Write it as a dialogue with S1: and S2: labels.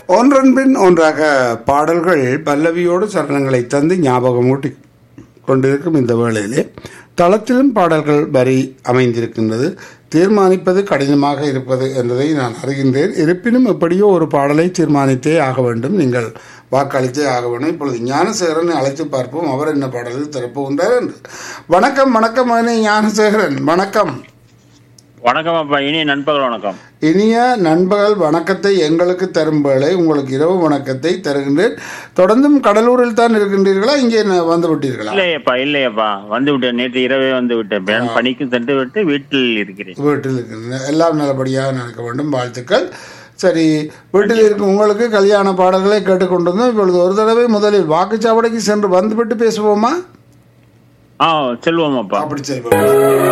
S1: ஒன்றன் பின் ஒன்றாக பாடல்கள் பல்லவியோடு சரணங்களை தந்து ஞாபகம் ஊட்டி கொண்டிருக்கும் இந்த வேளையிலே தளத்திலும் பாடல்கள் வரி அமைந்திருக்கின்றது தீர்மானிப்பது கடினமாக இருப்பது என்பதை நான் அறிகின்றேன் இருப்பினும் எப்படியோ ஒரு பாடலை தீர்மானித்தே ஆக வேண்டும் நீங்கள் வாக்களித்தே ஆக வேண்டும் இப்பொழுது ஞானசேகரனை அழைத்து பார்ப்போம் அவர் என்ன பாடலில் திறப்புகின்றார் என்று வணக்கம் வணக்கம் மகனே ஞானசேகரன் வணக்கம்
S2: வணக்கம் அப்பா இனி நண்பகல் வணக்கம்
S1: இனிய நண்பகல் வணக்கத்தை எங்களுக்கு தரும் வேளை உங்களுக்கு இரவு வணக்கத்தை தருகின்றேன் தொடர்ந்தும் கடலூரில் தான் இருக்கின்றீர்களா இங்கே ந- வந்து விட்டீர்களா
S2: இல்லையப்பா இல்லையப்பா வந்து விட்டேன் நேற்று இரவே வந்து விட்டேன் பே- பணிக்கு சென்று விட்டு வீட்டில் இருக்கிறேன்
S1: வீட்டில் இருக்கின்றன எல்லாம் நல்லபடியாக நடக்க வேண்டும் வாழ்த்துக்கள் சரி வீட்டில் இருக்கும் உங்களுக்கு கல்யாண பாடல்களை கேட்டுக்கொண்டு வந்தோம் இப்பொழுது ஒரு தடவை முதலில் வாக்குச்சாவடிக்கு சென்று வந்துவிட்டு பேசுவோமா
S2: ஆ செல்வோம் அப்பா
S1: அப்படி செய்வோம்